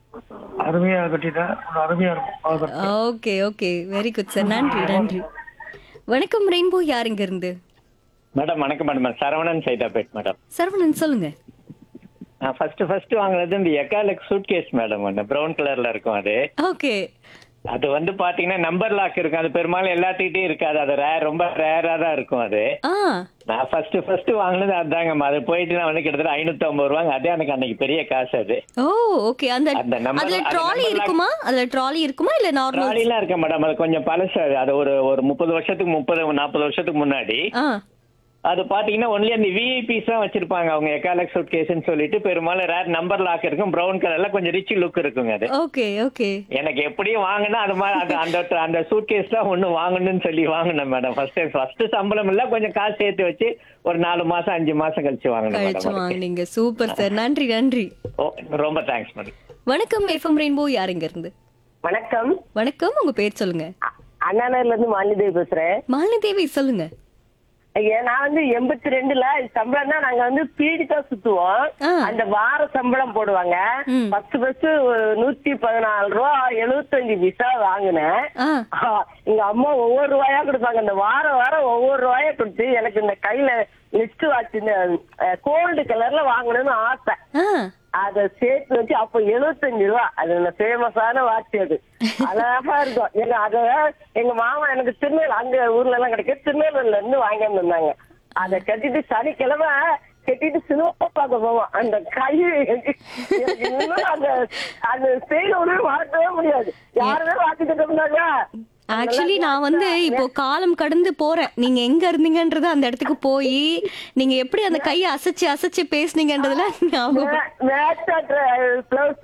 அருமையா கட்டிட்டேன் ஒரு அருமையா இருக்கும் பார்க்கறதுக்கு. Okay okay very good sir நன்றி நன்றி வணக்கம் ரெயின்போ யார் இங்க இருந்து மேடம் வணக்கம் மேடம் சரவணன் சைதாபேட் மேடம் சரவணன் சொல்லுங்க நான் ஃபர்ஸ்ட் ஃபர்ஸ்ட் வாங்குனது இந்த எக்காலக் சூட் கேஸ் மேடம் ஒன்று ப்ரௌன் கலர்ல இருக்கும் அது ஓகே அது வந்து பாத்தீங்கன்னா நம்பர் லாக் இருக்கும் அது பெரும்பாலும் எல்லாத்துக்கிட்டையும் இருக்காது அது ரேர் ரொம்ப ரேரா தான் இருக்கும் அது ஆ நான் ஃபர்ஸ்ட் ஃபர்ஸ்ட் வாங்கினது அதுதாங்க அது போயிட்டு நான் வந்து கிட்டத்தட்ட ஐநூத்தி ஐம்பது ரூபாங்க அதே எனக்கு அன்னைக்கு பெரிய காசு அது ஓ ஓகே அந்த அந்த number- அதுல அந்த ட்ராலி number இருக்குமா அதுல ட்ராலி இருக்குமா இல்ல நார்மல் ட்ராலிலாம் இருக்க மேடம் அது கொஞ்சம் பழசு அது. அது ஒரு ஒரு முப்பது வருஷத்துக்கு முப்பது நாற்பது வருஷத்துக்கு முன்னாடி ஆ அது பாத்தீங்கன்னா ஒன்லி அந்த விஐபிஸ் தான் வச்சிருப்பாங்க அவங்க எக்காலக் சூட் கேஸ்ன்னு சொல்லிட்டு பெரும்பாலும் ரேர் நம்பர் லாக் இருக்கும் ப்ரௌன் கலர்ல கொஞ்சம் ரிச் லுக் இருக்குங்க அது ஓகே ஓகே எனக்கு எப்படியும் வாங்கினா அது மாதிரி அது அந்த அந்த சூட் கேஸ் தான் ஒண்ணு வாங்கணும்னு சொல்லி வாங்கினேன் மேடம் ஃபர்ஸ்ட் டைம் ஃபர்ஸ்ட் சம்பளம் இல்ல கொஞ்சம் காசு சேர்த்து வச்சு ஒரு நாலு மாசம் அஞ்சு மாசம் கழிச்சு வாங்கினேன் கழிச்சு மேடம் வாங்குனீங்க சூப்பர் சார் நன்றி நன்றி ஓ ரொம்ப தேங்க்ஸ் மேடம் வணக்கம் எஃப்எம் ரெயின்போ யார் இங்க இருந்து வணக்கம் வணக்கம் உங்க பேர் சொல்லுங்க அ- அண்ணாநகர்ல இருந்து மாலிதேவி பேசுறேன் மாலினி தேவி சொல்லுங்க ஐயா, நான் வந்து எண்பத்தி ரெண்டுல சம்பளம்னா நாங்க வந்து பீடி தான் சுத்துவோம் ஆ. அந்த வார சம்பளம் போடுவாங்க ம். பத்து பஸ் நூத்தி பதினாலு ரூபா எழுபத்தஞ்சு பைசா வாங்கினேன் ஆ ஆ, எங்க அம்மா ஒவ்வொரு ரூபாயா கொடுப்பாங்க இந்த வாரம் வாரம் ஒவ்வொரு ரூபாயா கொடுத்து எனக்கு இந்த கையில லிஸ்ட் வாட்ச் இந்த கோல்டு கலர்ல வாங்கணும்னு ஆசை ஆ அத சேர்த்து வச்சு அப்ப எழுபத்தஞ்சு ரூபா அது ஃபேமஸான வாட்ச் அது அழகா இருக்கும் எங்க அத எங்க மாமா எனக்கு திருநெல் அங்க ஊர்ல எல்லாம் கிடைக்கும் திருநெல்வேலில இருந்து வாங்கிட்டு வந்தாங்க அத கட்டிட்டு சனிக்கிழமை கட்டிட்டு சினிமா பார்க்க போவோம் அந்த கை எனக்கு இன்னும் அந்த அந்த ஸ்டைல ஒன்றும் மறக்கவே முடியாது யாருமே வாட்டிட்டு இருந்தாங்க ஆக்சுவலி நான் வந்து இப்போ காலம் கடந்து போறேன் நீங்க எங்க இருந்தீங்கன்றது அந்த இடத்துக்கு போய் நீங்க எப்படி அந்த கையை அசைச்சு அசைச்சு பேசுனீங்கன்றதுல ஞாபகம் பிளவுஸ்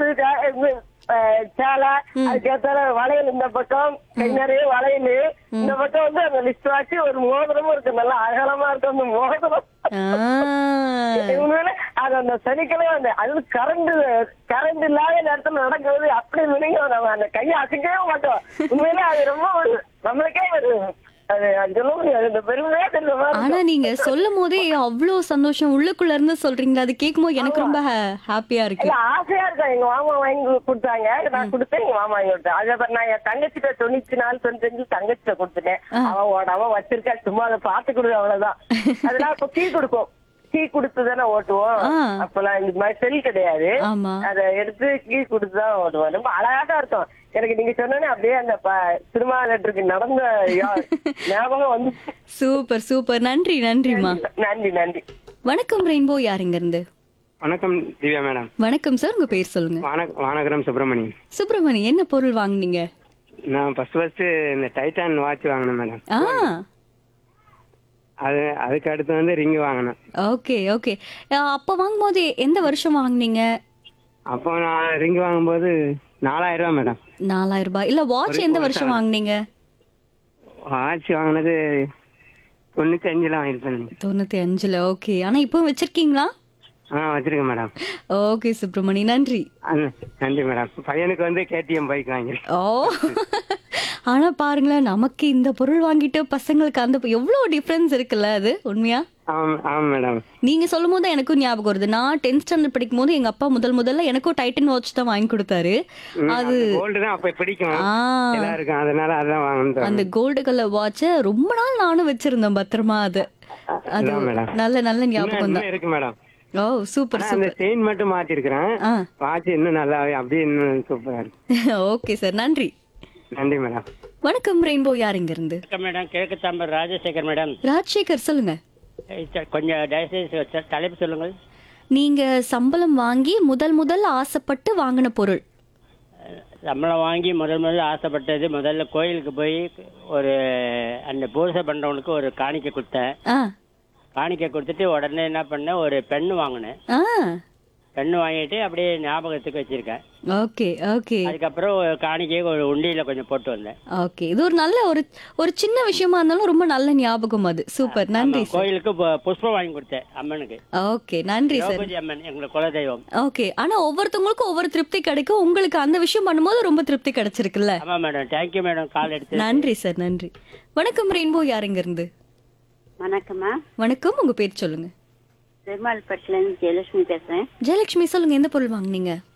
சேலை அதுக்கேற்ற வளையல் இந்த பக்கம் கை நிறைய வளையல் இந்த பக்கம் வந்து அந்த லிஸ்ட் வாச்சு ஒரு மோதிரமும் இருக்கு நல்லா அகலமா இருக்கு அந்த மோதிரம் ஆ, உண்மையில அது அந்த சனிக்கிழமை அந்த அது கரண்ட் கரண்ட் இல்லாத நேரத்துல நடக்கும்போது அப்படி நினைக்கும் நம்ம அந்த கையை அசைக்கவே மாட்டோம் உண்மையில அது ரொம்ப ஒரு நம்மளுக்கே ஒரு அது அது சொல்ல முடியாது இந்த பெருமையா தெரிஞ்ச மாதிரி ஆனா நீங்க சொல்லும் போதே அவ்வளோ சந்தோஷம் உள்ளுக்குள்ள இருந்து சொல்றீங்களா அது கேட்கும்போது எனக்கு ரொம்ப ஹாப்பியா இருக்கு இல்ல ஆசையா இருக்கும் எங்க மாமா வாங்கி கொடுத்தாங்க நான் கொடுத்தேன் எங்க மாமா வாங்கி கொடுத்தேன் அதே மாதிரி நான் என் தங்கச்சிட்ட தொண்ணூத்தி நாலு தொண்ணூத்தஞ்சு தங்கச்சிட்ட கொடுத்துட்டேன் அவன் ஓடாம வச்சிருக்கா சும்மா அதை பாத்து கொடுங்க அவ்வளவுதான் அதெல்லாம் இப்ப கீ கொடுப்போம் கீ கொடுத்து தானே ஓட்டுவோம் ஆ. அப்பெல்லாம் இந்த மாதிரி செல் கிடையாது ஆமா அதை எடுத்து கீ கொடுத்து தான் ஓட்டுவோம் ரொம்ப அழகா இருக்கும் எனக்கு நீங்க சொன்னோன்னே அப்படியே அந்த ப- சினிமா லெட்டருக்கு நடந்த யா- ஞாபகம் வந்து சூப்பர் சூப்பர் நன்றி நன்றிமா நன்றி நன்றி வணக்கம் ரெயின்போ யார் இங்க இருந்து வணக்கம் திவ்யா மேடம் வணக்கம் சார் உங்க பேர் சொல்லுங்க வான வானகரம் சுப்பிரமணி சுப்பிரமணி என்ன பொருள் வாங்குனீங்க நான் ஃபர்ஸ்ட் ஃபர்ஸ்ட் இந்த டைட்டான் வாட்ச் வாங்கினேன் மேடம் ஆ அது அதுக்கு அடுத்து வந்து ரிங் வாங்கினேன் ஓகே ஓகே அப்ப வாங்கும்போது எந்த வருஷம் வாங்குனீங்க அப்போ நான் ரிங் வாங்கும்போது நாலாயிரம் ரூபா மேடம் நாலாயிரம் ரூபாய் இல்ல வாட்ச் எந்த வருஷம் வாங்குனீங்க வாட்ச் வாங்கினது தொண்ணூத்தி அஞ்சுல வாங்கியிருப்பேன் தொண்ணூத்தி அஞ்சுல ஓகே ஆனா இப்போ வச்சிருக்கீங்களா ஆ வச்சிருக்கேன் மேடம் ஓகே சுப்பிரமணி நன்றி நன்றி மேடம் பையனுக்கு வந்து கேடிஎம் பைக் வாங்கியிருக்கேன் ஓ ஆனா பாருங்களேன் நமக்கு இந்த பொருள் வாங்கிட்டு பசங்களுக்கு அந்த எவ்வளவு டிஃபரன்ஸ் இருக்குல்ல அது உண்மையா ஆமாம் ஆமாம் மேடம் நீங்க சொல்லும் போது எனக்கும் ஞாபகம் வருது நான் டென்த் ஸ்டாண்டர்ட் படிக்கும் போது எங்க அப்பா முதல் முதல்ல எனக்கும் டைட்டன் வாட்ச் தான் வாங்கி கொடுத்தாரு அது கோல்டு தான் அப்ப பிடிக்கும் ஆ எல்லாருக்கும் அதனால அதான் வாங்கணும் அந்த கோல்டு கலர் வாட்ச ரொம்ப நாள் நானும் வச்சிருந்தேன் பத்திரமா அது அது அதான் மேடம். நல்ல நல்ல இன்னும் ஞாபகம் இன்னும் தான் இருக்கு மேடம் ஓ சூப்பர் ஆனா அந்த சூப்பர் செயின் மட்டும் மாத்திருக்கிறேன் ஆ வாட்ச் இன்னும் நல்லா அப்படியே இன்னும் சூப்பரா இருக்கு ஓகே சார் நன்றி நன்றி மேடம் வணக்கம் ரெயின்போ யார் இங்க இருந்து வணக்கம் மேடம் கிழக்கு தாம்பர் ராஜசேகர் மேடம் ராஜசேகர் சொல்லுங்க அஹ் ச- கொஞ்சம் தயவுசெய்து சொ- தலைப்பு சொல்லுங்கள் நீங்க சம்பளம் வாங்கி முதல் முதல் ஆசைப்பட்டு வாங்கின பொருள் சம்பளம் வாங்கி முதல் முதல்ல ஆசைப்பட்டது முதல்ல கோயிலுக்கு போய் ஒரு அந்த பூசை பண்றவனுக்கு ஒரு காணிக்கை கொடுத்தேன் ஆ காணிக்கை கொடுத்துட்டு உடனே என்ன பண்ணேன் ஒரு பெண்ணு வாங்கினேன் ஆ பெண்ணு வாங்கிட்டு அப்படியே ஞாபகத்துக்கு வச்சிருக்கேன் ஓகே ஓகே அதுக்கப்புறம் ஒரு காணிக்கையை ஒரு உண்டியில கொஞ்சம் போட்டு வந்தேன் ஓகே இது ஒரு நல்ல ஒரு ஒரு சின்ன விஷயமா இருந்தாலும் ரொம்ப நல்ல ஞாபகம் அது சூப்பர் நன்றி ஆமா, சார் கோயிலுக்கு பு- புஷ்பம் வாங்கி கொடுத்தேன் அம்மனுக்கு ஓகே நன்றி சார் திரௌபதி அம்மன் எங்களுக்கு குலதெய்வம் ஓகே ஆனா ஒவ்வொருத்தவங்களுக்கும் ஒவ்வொரு திருப்தி கிடைக்கும் உங்களுக்கு அந்த விஷயம் பண்ணும்போது ரொம்ப திருப்தி கிடைச்சிருக்குல்ல ஆமா மேடம் தேங்க்யூ மேடம் கால் எடுத்து நன்றி சார் நன்றி வணக்கம் ரெயின்போ யாருங்க இருந்து வணக்கம்மா வணக்கம் உங்க பேர் சொல்லுங்க பெருமாள்பட்டிலேருந்து ஜெயலட்சுமி பேசுறேன் ஜெயலட்சுமி சொல்லுங்க எந்த பொருள் வாங்குனீங்க